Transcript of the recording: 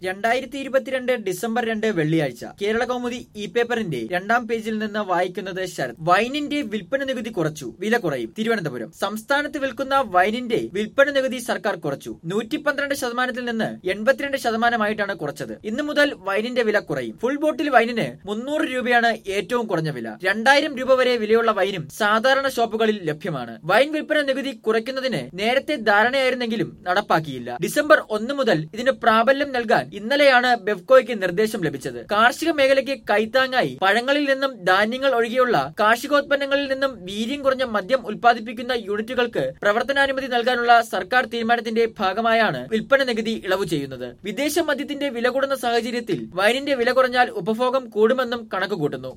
രണ്ടായിരത്തി ഇരുപത്തിരണ്ട് ഡിസംബർ രണ്ട് വെള്ളിയാഴ്ച കേരള കൗമുദി ഇ പേപ്പറിന്റെ രണ്ടാം പേജിൽ നിന്ന് വായിക്കുന്നത് ശരത് വൈനിന്റെ വിൽപ്പന നികുതി കുറച്ചു വില കുറയും തിരുവനന്തപുരം സംസ്ഥാനത്ത് വിൽക്കുന്ന വൈനിന്റെ വിൽപ്പന നികുതി സർക്കാർ കുറച്ചു നൂറ്റി പന്ത്രണ്ട് ശതമാനത്തിൽ നിന്ന് എൺപത്തിരണ്ട് ശതമാനമായിട്ടാണ് കുറച്ചത് ഇന്നു മുതൽ വൈനിന്റെ വില കുറയും ഫുൾ ബോട്ടിൽ വൈനിന് മുന്നൂറ് രൂപയാണ് ഏറ്റവും കുറഞ്ഞ വില രണ്ടായിരം രൂപ വരെ വിലയുള്ള വൈനും സാധാരണ ഷോപ്പുകളിൽ ലഭ്യമാണ് വൈൻ വിൽപ്പന നികുതി കുറയ്ക്കുന്നതിന് നേരത്തെ ധാരണയായിരുന്നെങ്കിലും നടപ്പാക്കിയില്ല ഡിസംബർ ഒന്ന് മുതൽ ഇതിന് പ്രാബല്യം നൽകാൻ ഇന്നലെയാണ് ബെഫ്കോയ്ക്ക് നിർദ്ദേശം ലഭിച്ചത് കാർഷിക മേഖലയ്ക്ക് കൈത്താങ്ങായി പഴങ്ങളിൽ നിന്നും ധാന്യങ്ങൾ ഒഴികെയുള്ള കാർഷികോത്പന്നങ്ങളിൽ നിന്നും വീര്യം കുറഞ്ഞ മദ്യം ഉൽപ്പാദിപ്പിക്കുന്ന യൂണിറ്റുകൾക്ക് പ്രവർത്തനാനുമതി നൽകാനുള്ള സർക്കാർ തീരുമാനത്തിന്റെ ഭാഗമായാണ് വിൽപ്പന നികുതി ഇളവ് ചെയ്യുന്നത് വിദേശ മദ്യത്തിന്റെ വില കൂടുന്ന സാഹചര്യത്തിൽ വൈനിന്റെ വില കുറഞ്ഞാൽ ഉപഭോഗം കൂടുമെന്നും കണക്കുകൂട്ടുന്നു